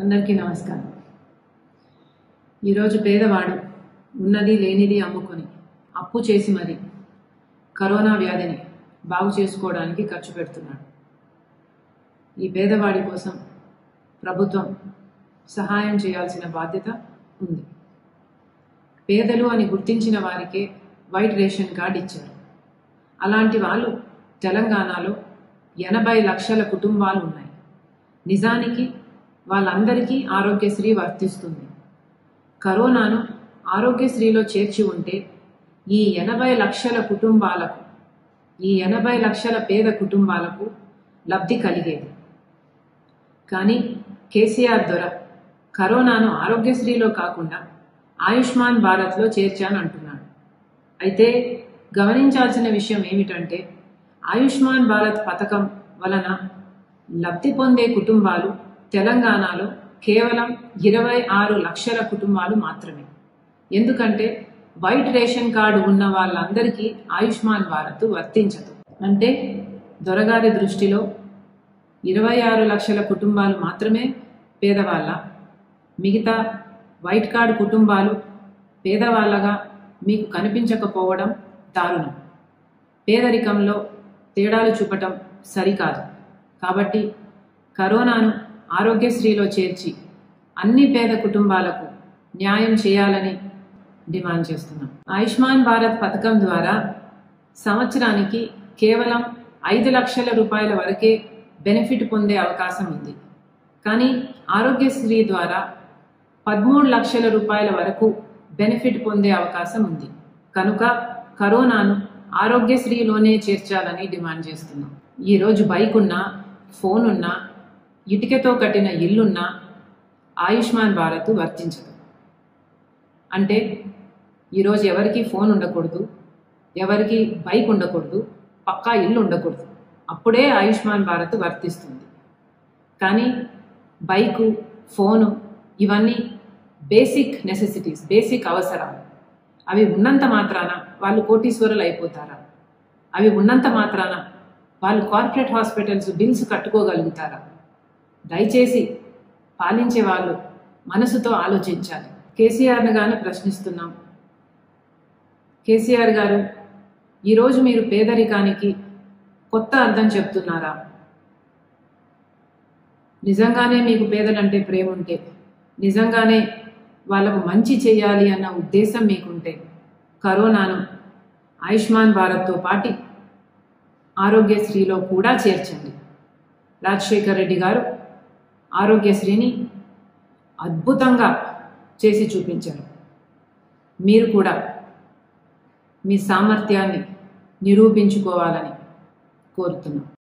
అందరికీ నమస్కారం ఈరోజు పేదవాడు ఉన్నది లేనిది అమ్ముకొని అప్పు చేసి మరి కరోనా వ్యాధిని బాగు చేసుకోవడానికి ఖర్చు పెడుతున్నాడు ఈ పేదవాడి కోసం ప్రభుత్వం సహాయం చేయాల్సిన బాధ్యత ఉంది పేదలు అని గుర్తించిన వారికే వైట్ రేషన్ కార్డ్ ఇచ్చారు అలాంటి వాళ్ళు తెలంగాణలో ఎనభై లక్షల కుటుంబాలు ఉన్నాయి నిజానికి వాళ్ళందరికీ ఆరోగ్యశ్రీ వర్తిస్తుంది కరోనాను ఆరోగ్యశ్రీలో చేర్చి ఉంటే ఈ ఎనభై లక్షల కుటుంబాలకు ఈ ఎనభై లక్షల పేద కుటుంబాలకు లబ్ధి కలిగేది కానీ కేసీఆర్ దొర కరోనాను ఆరోగ్యశ్రీలో కాకుండా ఆయుష్మాన్ భారత్లో చేర్చానంటున్నాడు అయితే గమనించాల్సిన విషయం ఏమిటంటే ఆయుష్మాన్ భారత్ పథకం వలన లబ్ధి పొందే కుటుంబాలు తెలంగాణలో కేవలం ఇరవై ఆరు లక్షల కుటుంబాలు మాత్రమే ఎందుకంటే వైట్ రేషన్ కార్డు ఉన్న వాళ్ళందరికీ ఆయుష్మాన్ భారత్ వర్తించదు అంటే దొరగారి దృష్టిలో ఇరవై ఆరు లక్షల కుటుంబాలు మాత్రమే పేదవాళ్ళ మిగతా వైట్ కార్డు కుటుంబాలు పేదవాళ్ళగా మీకు కనిపించకపోవడం దారుణం పేదరికంలో తేడాలు చూపటం సరికాదు కాబట్టి కరోనాను ఆరోగ్యశ్రీలో చేర్చి అన్ని పేద కుటుంబాలకు న్యాయం చేయాలని డిమాండ్ చేస్తున్నాం ఆయుష్మాన్ భారత్ పథకం ద్వారా సంవత్సరానికి కేవలం ఐదు లక్షల రూపాయల వరకే బెనిఫిట్ పొందే అవకాశం ఉంది కానీ ఆరోగ్యశ్రీ ద్వారా పదమూడు లక్షల రూపాయల వరకు బెనిఫిట్ పొందే అవకాశం ఉంది కనుక కరోనాను ఆరోగ్యశ్రీలోనే చేర్చాలని డిమాండ్ చేస్తున్నాం ఈరోజు బైక్ ఉన్నా ఫోన్ ఉన్నా ఇటుకతో కట్టిన ఇల్లున్నా ఆయుష్మాన్ భారత్ వర్తించదు అంటే ఈరోజు ఎవరికి ఫోన్ ఉండకూడదు ఎవరికి బైక్ ఉండకూడదు పక్కా ఇల్లు ఉండకూడదు అప్పుడే ఆయుష్మాన్ భారత్ వర్తిస్తుంది కానీ బైకు ఫోను ఇవన్నీ బేసిక్ నెసెసిటీస్ బేసిక్ అవసరాలు అవి ఉన్నంత మాత్రాన వాళ్ళు కోటీశ్వరులు అయిపోతారా అవి ఉన్నంత మాత్రాన వాళ్ళు కార్పొరేట్ హాస్పిటల్స్ బిల్స్ కట్టుకోగలుగుతారా దయచేసి పాలించే వాళ్ళు మనసుతో ఆలోచించాలి కేసీఆర్ను కానీ ప్రశ్నిస్తున్నాం కేసీఆర్ గారు ఈరోజు మీరు పేదరికానికి కొత్త అర్థం చెప్తున్నారా నిజంగానే మీకు పేదలంటే ప్రేమ ఉంటే నిజంగానే వాళ్ళకు మంచి చేయాలి అన్న ఉద్దేశం మీకుంటే కరోనాను ఆయుష్మాన్ భారత్తో పాటి ఆరోగ్యశ్రీలో కూడా చేర్చండి రాజశేఖర్ రెడ్డి గారు ఆరోగ్యశ్రీని అద్భుతంగా చేసి చూపించారు మీరు కూడా మీ సామర్థ్యాన్ని నిరూపించుకోవాలని కోరుతున్నాం